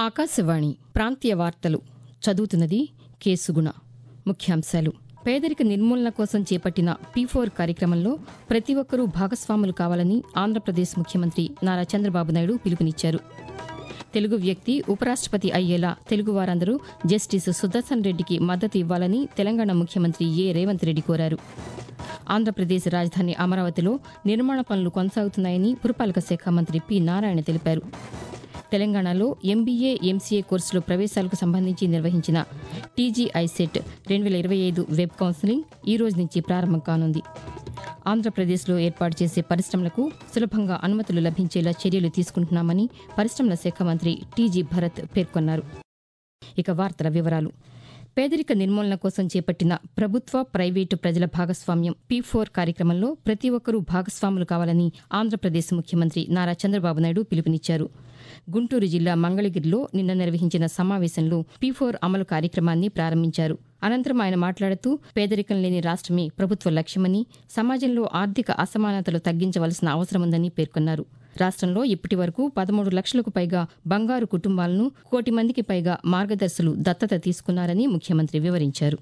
ఆకాశవాణి ప్రాంతీయ వార్తలు చదువుతున్నది కేసుగుణ ముఖ్యాంశాలు పేదరిక నిర్మూలన కోసం చేపట్టిన పీ ఫోర్ కార్యక్రమంలో ప్రతి ఒక్కరూ భాగస్వాములు కావాలని ఆంధ్రప్రదేశ్ ముఖ్యమంత్రి నారా చంద్రబాబు నాయుడు పిలుపునిచ్చారు తెలుగు వ్యక్తి ఉపరాష్టపతి అయ్యేలా తెలుగు వారందరూ జస్టిస్ సుదర్శన్ రెడ్డికి మద్దతు ఇవ్వాలని తెలంగాణ ముఖ్యమంత్రి ఏ రేవంత్ రెడ్డి కోరారు ఆంధ్రప్రదేశ్ రాజధాని అమరావతిలో నిర్మాణ పనులు కొనసాగుతున్నాయని పురపాలక శాఖ మంత్రి పి నారాయణ తెలిపారు తెలంగాణలో ఎంబీఏ ఎంసీఏ కోర్సులో ప్రవేశాలకు సంబంధించి నిర్వహించిన టీజీఐసెట్ రెండు వేల ఇరవై ఐదు వెబ్ కౌన్సిలింగ్ ఈ రోజు నుంచి ప్రారంభం కానుంది ఆంధ్రప్రదేశ్లో ఏర్పాటు చేసే పరిశ్రమలకు సులభంగా అనుమతులు లభించేలా చర్యలు తీసుకుంటున్నామని పరిశ్రమల శాఖ మంత్రి టీజీ భరత్ పేర్కొన్నారు ఇక వార్తల వివరాలు పేదరిక నిర్మూలన కోసం చేపట్టిన ప్రభుత్వ ప్రైవేటు ప్రజల భాగస్వామ్యం పీ ఫోర్ కార్యక్రమంలో ప్రతి ఒక్కరూ భాగస్వాములు కావాలని ఆంధ్రప్రదేశ్ ముఖ్యమంత్రి నారా చంద్రబాబు నాయుడు పిలుపునిచ్చారు గుంటూరు జిల్లా మంగళగిరిలో నిన్న నిర్వహించిన సమావేశంలో పీ ఫోర్ అమలు కార్యక్రమాన్ని ప్రారంభించారు అనంతరం ఆయన మాట్లాడుతూ పేదరికం లేని రాష్ట్రమే ప్రభుత్వ లక్ష్యమని సమాజంలో ఆర్థిక అసమానతలు తగ్గించవలసిన అవసరముందని పేర్కొన్నారు రాష్ట్రంలో ఇప్పటి వరకు పదమూడు లక్షలకు పైగా బంగారు కుటుంబాలను కోటి మందికి పైగా మార్గదర్శులు దత్తత తీసుకున్నారని ముఖ్యమంత్రి వివరించారు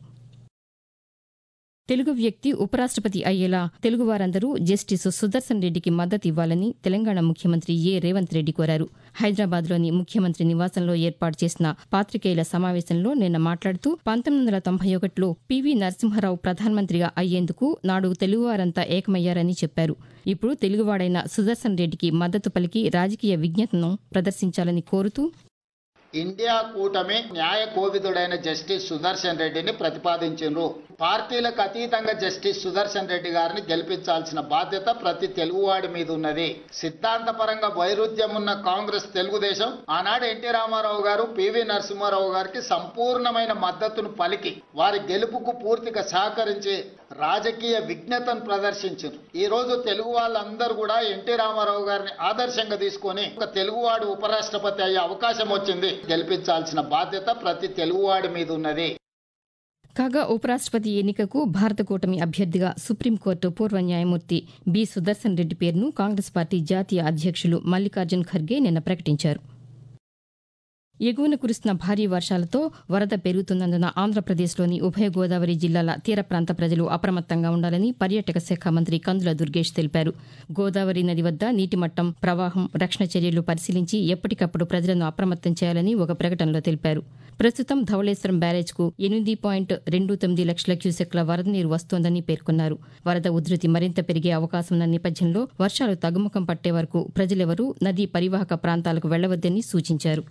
తెలుగు వ్యక్తి ఉపరాష్టపతి అయ్యేలా తెలుగు వారందరూ జస్టిస్ సుదర్శన్ రెడ్డికి మద్దతు ఇవ్వాలని తెలంగాణ ముఖ్యమంత్రి ఏ రేవంత్ రెడ్డి కోరారు హైదరాబాద్లోని ముఖ్యమంత్రి నివాసంలో ఏర్పాటు చేసిన పాతికేయుల సమావేశంలో నిన్న మాట్లాడుతూ పంతొమ్మిది వందల తొంభై ఒకటిలో పివి నరసింహారావు ప్రధానమంత్రిగా అయ్యేందుకు నాడు తెలుగువారంతా ఏకమయ్యారని చెప్పారు ఇప్పుడు తెలుగువాడైన సుదర్శన్ రెడ్డికి మద్దతు పలికి రాజకీయ విజ్ఞతను ప్రదర్శించాలని కోరుతూ ఇండియా కూటమి న్యాయ కోవిదుడైన జస్టిస్ సుదర్శన్ రెడ్డిని ప్రతిపాదించారు పార్టీలకు అతీతంగా జస్టిస్ సుదర్శన్ రెడ్డి గారిని గెలిపించాల్సిన బాధ్యత ప్రతి తెలుగువాడి మీద ఉన్నది సిద్ధాంతపరంగా వైరుధ్యం ఉన్న కాంగ్రెస్ తెలుగుదేశం ఆనాడు ఎన్టీ రామారావు గారు పివి నరసింహారావు గారికి సంపూర్ణమైన మద్దతును పలికి వారి గెలుపుకు పూర్తిగా సహకరించి రాజకీయ విజ్ఞతను ప్రదర్శించారు ఈ రోజు తెలుగు వాళ్ళందరూ కూడా ఎన్టీ రామారావు గారిని ఆదర్శంగా తీసుకొని ఒక తెలుగువాడు ఉపరాష్ట్రపతి అయ్యే అవకాశం వచ్చింది గెలిపించాల్సిన బాధ్యత ప్రతి తెలుగువాడి మీద ఉన్నది కాగా ఉపరాష్టపతి ఎన్నికకు భారత కూటమి అభ్యర్థిగా సుప్రీంకోర్టు పూర్వ న్యాయమూర్తి బి సుదర్శన్ రెడ్డి పేరును కాంగ్రెస్ పార్టీ జాతీయ అధ్యక్షులు మల్లికార్జున్ ఖర్గే నిన్న ప్రకటించారు ఎగువన కురుస్తున్న భారీ వర్షాలతో వరద పెరుగుతున్నందున ఆంధ్రప్రదేశ్లోని ఉభయ గోదావరి జిల్లాల తీర ప్రాంత ప్రజలు అప్రమత్తంగా ఉండాలని పర్యాటక శాఖ మంత్రి కందుల దుర్గేష్ తెలిపారు గోదావరి నది వద్ద నీటి మట్టం ప్రవాహం రక్షణ చర్యలు పరిశీలించి ఎప్పటికప్పుడు ప్రజలను అప్రమత్తం చేయాలని ఒక ప్రకటనలో తెలిపారు ప్రస్తుతం ధవళేశ్వరం బ్యారేజ్కు ఎనిమిది పాయింట్ రెండు తొమ్మిది లక్షల క్యూసెక్ల వరద నీరు వస్తోందని పేర్కొన్నారు వరద ఉధృతి మరింత పెరిగే అవకాశం ఉన్న నేపథ్యంలో వర్షాలు తగ్గుముఖం పట్టే వరకు ప్రజలెవరూ నదీ పరివాహక ప్రాంతాలకు వెళ్లవద్దని సూచించారు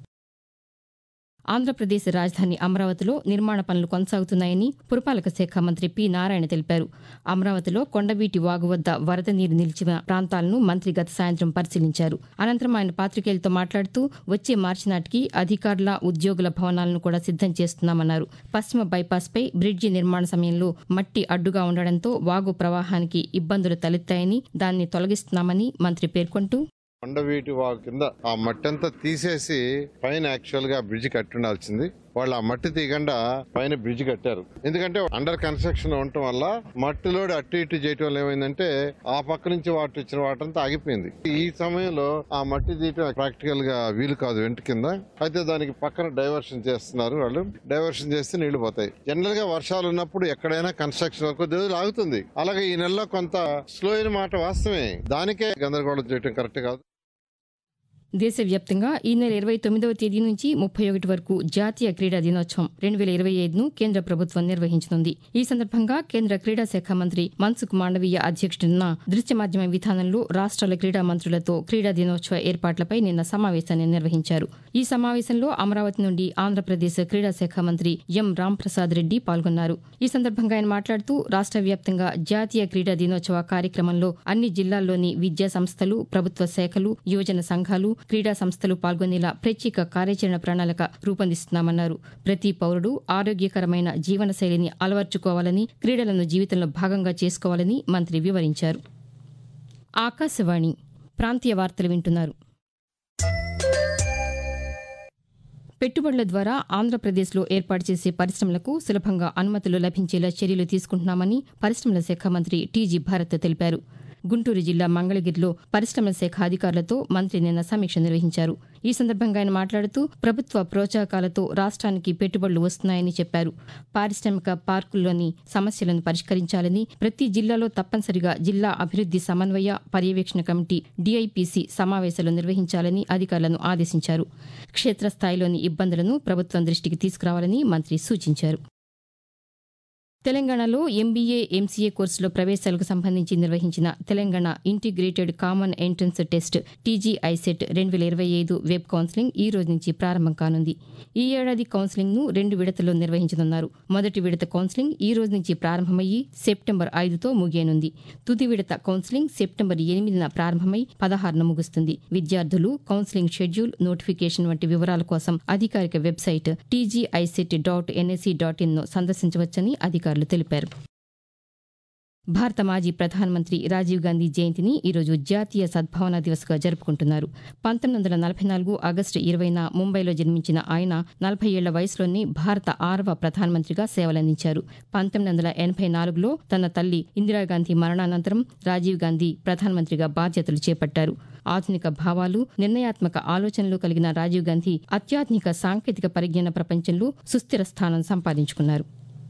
ఆంధ్రప్రదేశ్ రాజధాని అమరావతిలో నిర్మాణ పనులు కొనసాగుతున్నాయని పురపాలక శాఖ మంత్రి పి నారాయణ తెలిపారు అమరావతిలో కొండవీటి వాగు వద్ద వరద నీరు నిలిచిన ప్రాంతాలను మంత్రి గత సాయంత్రం పరిశీలించారు అనంతరం ఆయన పాతికేయులతో మాట్లాడుతూ వచ్చే మార్చి నాటికి అధికారుల ఉద్యోగుల భవనాలను కూడా సిద్దం చేస్తున్నామన్నారు పశ్చిమ బైపాస్పై బ్రిడ్జి నిర్మాణ సమయంలో మట్టి అడ్డుగా ఉండడంతో వాగు ప్రవాహానికి ఇబ్బందులు తలెత్తాయని దాన్ని తొలగిస్తున్నామని మంత్రి పేర్కొంటూ కొండవీటి వాగు కింద ఆ మట్టి అంతా తీసేసి పైన యాక్చువల్ గా బ్రిడ్జ్ కట్టి ఉండాల్సింది వాళ్ళు ఆ మట్టి తీయకుండా పైన బ్రిడ్జ్ కట్టారు ఎందుకంటే అండర్ కన్స్ట్రక్షన్ ఉండటం వల్ల మట్టిలోడి అటు ఇటు చేయటం వల్ల ఏమైందంటే ఆ పక్క నుంచి వాటర్ ఇచ్చిన వాటర్ అంతా ఆగిపోయింది ఈ సమయంలో ఆ మట్టి తీయటం ప్రాక్టికల్ గా వీలు కాదు వెంట కింద అయితే దానికి పక్కన డైవర్షన్ చేస్తున్నారు వాళ్ళు డైవర్షన్ చేస్తే నీళ్లు పోతాయి జనరల్ గా వర్షాలు ఉన్నప్పుడు ఎక్కడైనా కన్స్ట్రక్షన్ కొద్ది రోజులు ఆగుతుంది అలాగే ఈ నెలలో కొంత స్లో అయిన మాట వాస్తవమే దానికే గందరగోళం చేయటం కరెక్ట్ కాదు దేశవ్యాప్తంగా ఈ నెల ఇరవై తొమ్మిదవ తేదీ నుంచి ముప్పై ఒకటి వరకు జాతీయ క్రీడా దినోత్సవం రెండు వేల ఇరవై ఐదును కేంద్ర ప్రభుత్వం నిర్వహించనుంది ఈ సందర్భంగా కేంద్ర క్రీడా శాఖ మంత్రి మన్సుఖ్ మాండవీయ అధ్యక్షతన దృశ్య మాధ్యమ విధానంలో రాష్ట్రాల క్రీడా మంత్రులతో క్రీడా దినోత్సవ ఏర్పాట్లపై నిన్న సమావేశాన్ని నిర్వహించారు ఈ సమావేశంలో అమరావతి నుండి ఆంధ్రప్రదేశ్ క్రీడా శాఖ మంత్రి ఎం రాంప్రసాద్ రెడ్డి పాల్గొన్నారు ఈ సందర్భంగా ఆయన మాట్లాడుతూ రాష్ట్ర వ్యాప్తంగా జాతీయ క్రీడా దినోత్సవ కార్యక్రమంలో అన్ని జిల్లాల్లోని విద్యా సంస్థలు ప్రభుత్వ శాఖలు యువజన సంఘాలు క్రీడా సంస్థలు పాల్గొనేలా ప్రత్యేక కార్యాచరణ ప్రణాళిక రూపొందిస్తున్నామన్నారు ప్రతి పౌరుడు ఆరోగ్యకరమైన జీవనశైలిని అలవర్చుకోవాలని క్రీడలను జీవితంలో భాగంగా చేసుకోవాలని మంత్రి వివరించారు ఆకాశవాణి ప్రాంతీయ వార్తలు వింటున్నారు పెట్టుబడుల ద్వారా ఆంధ్రప్రదేశ్లో ఏర్పాటు చేసే పరిశ్రమలకు సులభంగా అనుమతులు లభించేలా చర్యలు తీసుకుంటున్నామని పరిశ్రమల శాఖ మంత్రి టీజీ భారత్ తెలిపారు గుంటూరు జిల్లా మంగళగిరిలో పరిశ్రమల శాఖ అధికారులతో మంత్రి నిన్న సమీక్ష నిర్వహించారు ఈ సందర్భంగా ఆయన మాట్లాడుతూ ప్రభుత్వ ప్రోత్సాహకాలతో రాష్ట్రానికి పెట్టుబడులు వస్తున్నాయని చెప్పారు పారిశ్రామిక పార్కుల్లోని సమస్యలను పరిష్కరించాలని ప్రతి జిల్లాలో తప్పనిసరిగా జిల్లా అభివృద్ది సమన్వయ పర్యవేక్షణ కమిటీ డిఐపిసి సమావేశాలు నిర్వహించాలని అధికారులను ఆదేశించారు క్షేత్రస్థాయిలోని ఇబ్బందులను ప్రభుత్వం దృష్టికి తీసుకురావాలని మంత్రి సూచించారు తెలంగాణలో ఎంబీఏ ఎంసీఏ కోర్సులో ప్రవేశాలకు సంబంధించి నిర్వహించిన Telangana integrated common entrance test TGICET రెండు వేల ఇరవై ఐదు వెబ్ కౌన్సిలింగ్ ఈ రోజు నుంచి ప్రారంభం కానుంది ఈ ఏడాది కౌన్సిలింగ్ ను రెండు విడతల్లో నిర్వహించనున్నారు మొదటి విడత కౌన్సిలింగ్ ఈ రోజు నుంచి ప్రారంభమయ్యి సెప్టెంబర్ ఐదుతో ముగియనుంది తుది విడత కౌన్సిలింగ్ సెప్టెంబర్ ఎనిమిదిన ప్రారంభమై పదహారున ముగుస్తుంది విద్యార్థులు కౌన్సిలింగ్ షెడ్యూల్ నోటిఫికేషన్ వంటి వివరాల కోసం అధికారిక website TGICET dot NSC dot in ను సందర్శించవచ్చని అధికారులు తెలిపారు భారత మాజీ ప్రధానమంత్రి రాజీవ్ గాంధీ జయంతిని ఈరోజు జాతీయ సద్భావన దివస్గా జరుపుకుంటున్నారు పంతొమ్మిది వందల నలభై నాలుగు ఆగస్టు ఇరవైన ముంబైలో జన్మించిన ఆయన నలభై ఏళ్ల వయసులోనే భారత ఆరవ ప్రధానమంత్రిగా సేవలందించారు పంతొమ్మిది వందల ఎనభై నాలుగులో తన తల్లి ఇందిరాగాంధీ మరణానంతరం రాజీవ్ గాంధీ ప్రధానమంత్రిగా బాధ్యతలు చేపట్టారు ఆధునిక భావాలు నిర్ణయాత్మక ఆలోచనలు కలిగిన రాజీవ్ గాంధీ అత్యాధునిక సాంకేతిక పరిజ్ఞాన ప్రపంచంలో సుస్థిర స్థానం సంపాదించుకున్నారు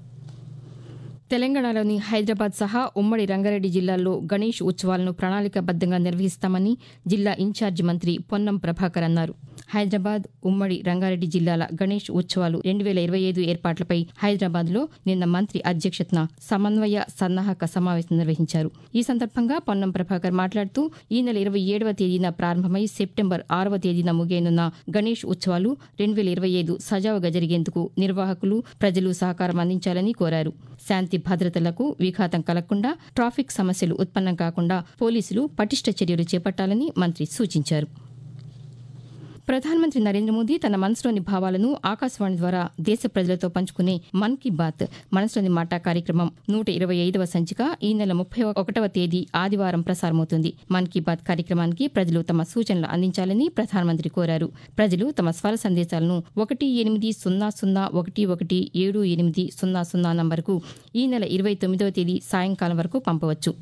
తెలంగాణలోని హైదరాబాద్ సహా ఉమ్మడి రంగారెడ్డి జిల్లాల్లో గణేష్ ఉత్సవాలను ప్రణాళికాబద్దంగా నిర్వహిస్తామని జిల్లా ఇన్ఛార్జి మంత్రి పొన్నం ప్రభాకర్ అన్నారు హైదరాబాద్ ఉమ్మడి రంగారెడ్డి జిల్లాల గణేష్ ఉత్సవాలు రెండు వేల ఇరవై ఐదు ఏర్పాట్లపై హైదరాబాద్లో నిన్న మంత్రి అధ్యక్షతన సమన్వయ సన్నాహక సమావేశం నిర్వహించారు ఈ సందర్భంగా పొన్నం ప్రభాకర్ మాట్లాడుతూ ఈ నెల ఇరవై ఏడవ తేదీన ప్రారంభమై సెప్టెంబర్ ఆరవ తేదీన ముగియనున్న గణేష్ ఉత్సవాలు రెండు వేల ఇరవై ఐదు సజావుగా జరిగేందుకు నిర్వాహకులు ప్రజలు సహకారం అందించాలని కోరారు శాంతి భద్రతలకు విఘాతం కలగకుండా ట్రాఫిక్ సమస్యలు ఉత్పన్నం కాకుండా పోలీసులు పటిష్ట చర్యలు చేపట్టాలని మంత్రి సూచించారు ప్రధానమంత్రి నరేంద్ర మోదీ తన మనసులోని భావాలను ఆకాశవాణి ద్వారా దేశ ప్రజలతో పంచుకునే మన్ కీ బాత్ మనసులోని మాట కార్యక్రమం నూట ఇరవై ఐదవ సంచిక ఈ నెల ముప్పై ఒకటవ తేదీ ఆదివారం ప్రసారమవుతుంది మన్ కీ బాత్ కార్యక్రమానికి ప్రజలు తమ సూచనలు అందించాలని ప్రధానమంత్రి కోరారు ప్రజలు తమ స్వర సందేశాలను ఒకటి ఎనిమిది సున్నా సున్నా ఒకటి ఒకటి ఏడు ఎనిమిది సున్నా సున్నా నంబరుకు ఈ నెల ఇరవై తొమ్మిదవ తేదీ సాయంకాలం వరకు పంపవచ్చు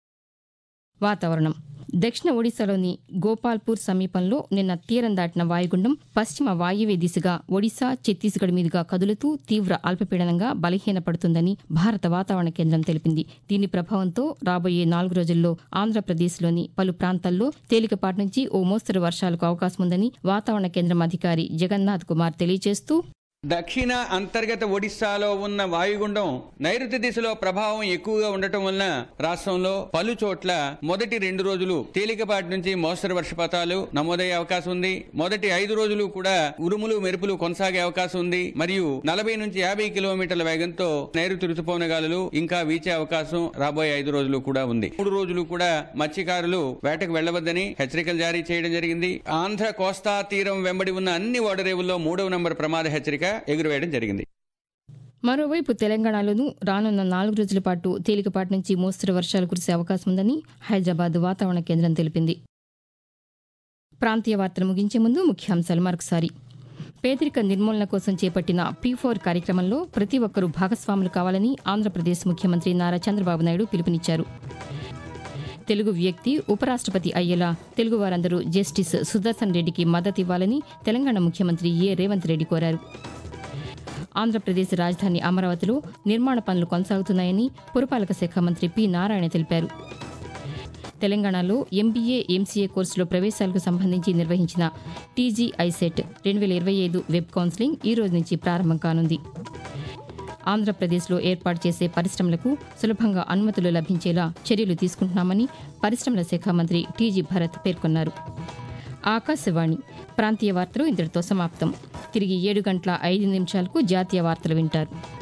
వాతావరణం దక్షిణ ఒడిశాలోని గోపాల్పూర్ సమీపంలో నిన్న తీరం దాటిన వాయుగుండం పశ్చిమ వాయువ్య దిశగా ఒడిశా ఛత్తీస్గఢ్ మీదుగా కదులుతూ తీవ్ర అల్పపీడనంగా బలహీనపడుతుందని భారత వాతావరణ కేంద్రం తెలిపింది దీని ప్రభావంతో రాబోయే నాలుగు రోజుల్లో ఆంధ్రప్రదేశ్లోని పలు ప్రాంతాల్లో తేలికపాటి నుంచి ఓ మోస్తరు వర్షాలకు అవకాశం ఉందని వాతావరణ కేంద్రం అధికారి జగన్నాథ్ కుమార్ తెలియజేస్తూ దక్షిణ అంతర్గత ఒడిశాలో ఉన్న వాయుగుండం నైరుతి దిశలో ప్రభావం ఎక్కువగా ఉండటం వలన రాష్ట్రంలో పలు చోట్ల మొదటి రెండు రోజులు తేలికపాటి నుంచి మోస్తరు వర్షపాతాలు నమోదయ్యే అవకాశం ఉంది మొదటి ఐదు రోజులు కూడా ఉరుములు మెరుపులు కొనసాగే అవకాశం ఉంది మరియు నలభై నుంచి యాభై కిలోమీటర్ల వేగంతో నైరుతి రుతుపవనగాలులు ఇంకా వీచే అవకాశం రాబోయే ఐదు రోజులు కూడా ఉంది మూడు రోజులు కూడా మత్స్యకారులు వేటకు వెళ్లవద్దని హెచ్చరికలు జారీ చేయడం జరిగింది ఆంధ్ర కోస్తా తీరం వెంబడి ఉన్న అన్ని ఓడరేవుల్లో మూడవ నంబర్ ప్రమాద హెచ్చరిక ఎగురవేయడం జరిగింది మరోవైపు తెలంగాణలోనూ రానున్న నాలుగు రోజుల పాటు తేలికపాటి నుంచి మోస్తరు వర్షాలు కురిసే అవకాశం ఉందని హైదరాబాద్ వాతావరణ కేంద్రం తెలిపింది ప్రాంతీయ వార్తలు ముగించే ముందు ముఖ్యాంశాలు మరొకసారి పేదరిక నిర్మూలన కోసం చేపట్టిన పీ ఫోర్ కార్యక్రమంలో ప్రతి ఒక్కరూ భాగస్వాములు కావాలని ఆంధ్రప్రదేశ్ ముఖ్యమంత్రి నారా చంద్రబాబు నాయుడు పిలుపునిచ్చారు తెలుగు వ్యక్తి ఉపరాష్ట్రపతి అయ్యేలా తెలుగు వారందరూ జస్టిస్ సుదర్శన్ రెడ్డికి మద్దతు ఇవ్వాలని తెలంగాణ ముఖ్యమంత్రి ఏ రేవంత్ రెడ్డి కోరారు ఆంధ్రప్రదేశ్ రాజధాని అమరావతిలో నిర్మాణ పనులు కొనసాగుతున్నాయని పురపాలక శాఖ మంత్రి పి నారాయణ తెలిపారు తెలంగాణలో ఎంబీఏ ఎంసీఏ కోర్సులో ప్రవేశాలకు సంబంధించి నిర్వహించిన టీజీఐసెట్ రెండు వేల ఇరవై ఐదు వెబ్ కౌన్సిలింగ్ ఈ రోజు నుంచి ప్రారంభం కానుంది ఆంధ్రప్రదేశ్లో ఏర్పాటు చేసే పరిశ్రమలకు సులభంగా అనుమతులు లభించేలా చర్యలు తీసుకుంటున్నామని పరిశ్రమల శాఖ మంత్రి టీజీ భరత్ పేర్కొన్నారు ఆకాశవాణి ప్రాంతీయ వార్తలు ఇంతటితో సమాప్తం తిరిగి ఏడు గంటల ఐదు నిమిషాలకు జాతీయ వార్తలు వింటారు